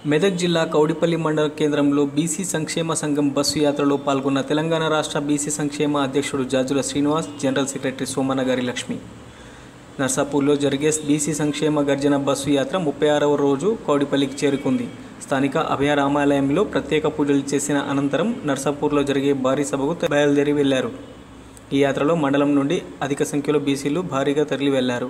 మెదక్ జిల్లా కౌడిపల్లి మండల కేంద్రంలో బీసీ సంక్షేమ సంఘం బస్సు యాత్రలో పాల్గొన్న తెలంగాణ రాష్ట్ర బీసీ సంక్షేమ అధ్యక్షుడు జాజుల శ్రీనివాస్ జనరల్ సెక్రటరీ సోమనగారి లక్ష్మి నర్సాపూర్లో జరిగే బీసీ సంక్షేమ గర్జన బస్సు యాత్ర ముప్పై ఆరవ రోజు కౌడిపల్లికి చేరుకుంది స్థానిక అభయ రామాలయంలో ప్రత్యేక పూజలు చేసిన అనంతరం నర్సాపూర్లో జరిగే భారీ సభకు బయలుదేరి వెళ్లారు ఈ యాత్రలో మండలం నుండి అధిక సంఖ్యలో బీసీలు భారీగా తరలి వెళ్లారు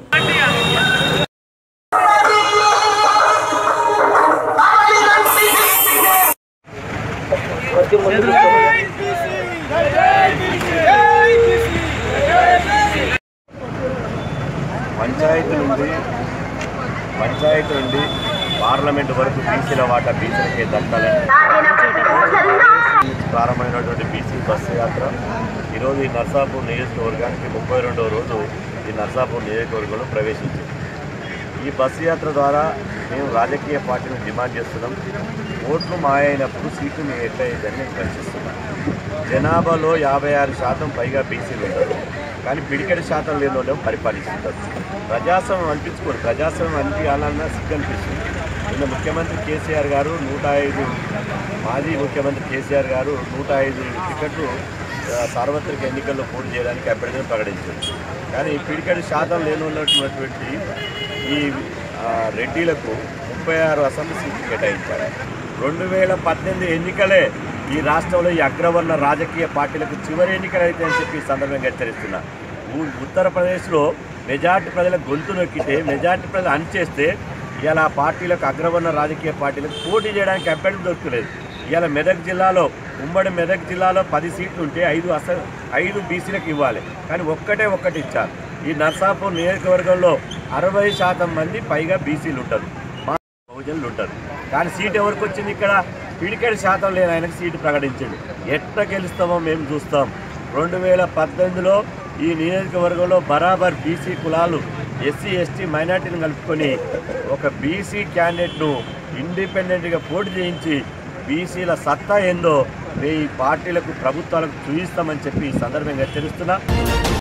పంచాయతీ నుండి పంచాయతీ నుండి పార్లమెంట్ వరకు బీసీల వాటా బీసీలకే దక్కాలని ప్రారంభమైనటువంటి బీసీ బస్సు యాత్ర ఈరోజు ఈ నర్సాపూర్ నియోజకవర్గానికి ముప్పై రెండవ రోజు ఈ నర్సాపూర్ నియోజకవర్గంలో ప్రవేశించింది ఈ బస్సు యాత్ర ద్వారా మేము రాజకీయ పార్టీని డిమాండ్ చేస్తున్నాం ఓట్లు మాయైనప్పుడు సీట్లు మేము ఎట్లయిద్దని మేము ప్రశ్నిస్తున్నాం జనాభాలో యాభై ఆరు శాతం పైగా బీసీలు ఉంటారు కానీ పిడికెడు శాతం లేని వాళ్ళు పరిపాలిస్తుంటారు ప్రజాస్వామ్యం అనిపించుకోరు ప్రజాస్వామ్యం అనిపించాలన్నా సిగ్గు అనిపిస్తుంది నిన్న ముఖ్యమంత్రి కేసీఆర్ గారు నూట ఐదు మాజీ ముఖ్యమంత్రి కేసీఆర్ గారు నూట ఐదు టికెట్లు ఆ, సార్వత్రిక ఎన్నికల్లో పోటీ చేయడానికి అభ్యర్థిని ప్రకటించారు కానీ పిడికెడు శాతం లేని ఉన్నటువంటి ఈ ఆ, రెడ్డిలకు ముప్పై ఆరు అసెంబ్లీ సీట్లు కేటాయించారు రెండు వేల పద్దెనిమిది ఎన్నికలే ఈ రాష్ట్రంలో ఈ అగ్రవర్ణ రాజకీయ పార్టీలకు చివరి ఎన్నికలు అయితే అని చెప్పి ఈ సందర్భంగా హెచ్చరిస్తున్నా ఊ- ఉత్తరప్రదేశ్లో మెజార్టీ ప్రజల గొంతు నొక్కితే మెజార్టీ ప్రజలు అణిచేస్తే ఇలా పార్టీలకు అగ్రవర్ణ రాజకీయ పార్టీలకు పోటీ చేయడానికి అభ్యర్థి దొరకలేదు ఇవాళ మెదక్ జిల్లాలో ఉమ్మడి మెదక్ జిల్లాలో పది సీట్లు ఉంటే ఐదు అస ఐదు బీసీలకు ఇవ్వాలి కానీ ఒక్కటే ఒక్కటి ఇచ్చారు ఈ నర్సాపూర్ నియోజకవర్గంలో అరవై శాతం మంది పైగా బీసీలు ఉంటారు మా బహుజనులు ఉంటారు కానీ సీట్ ఎవరికి వచ్చింది ఇక్కడ పిడికెడు శాతం లేని ఆయనకు సీటు ప్రకటించండి ఎట్ట గెలుస్తామో మేము చూస్తాం రెండు వేల పద్దెనిమిదిలో ఈ నియోజకవర్గంలో బరాబర్ బీసీ కులాలు ఎస్సీ ఎస్టీ మైనార్టీని కలుపుకొని ఒక బీసీ క్యాండిడేట్ను ఇండిపెండెంట్గా పోటీ చేయించి బీసీల సత్తా ఏందో మీ పార్టీలకు ప్రభుత్వాలకు చూపిస్తామని చెప్పి ఈ సందర్భంగా హెచ్చరిస్తున్నా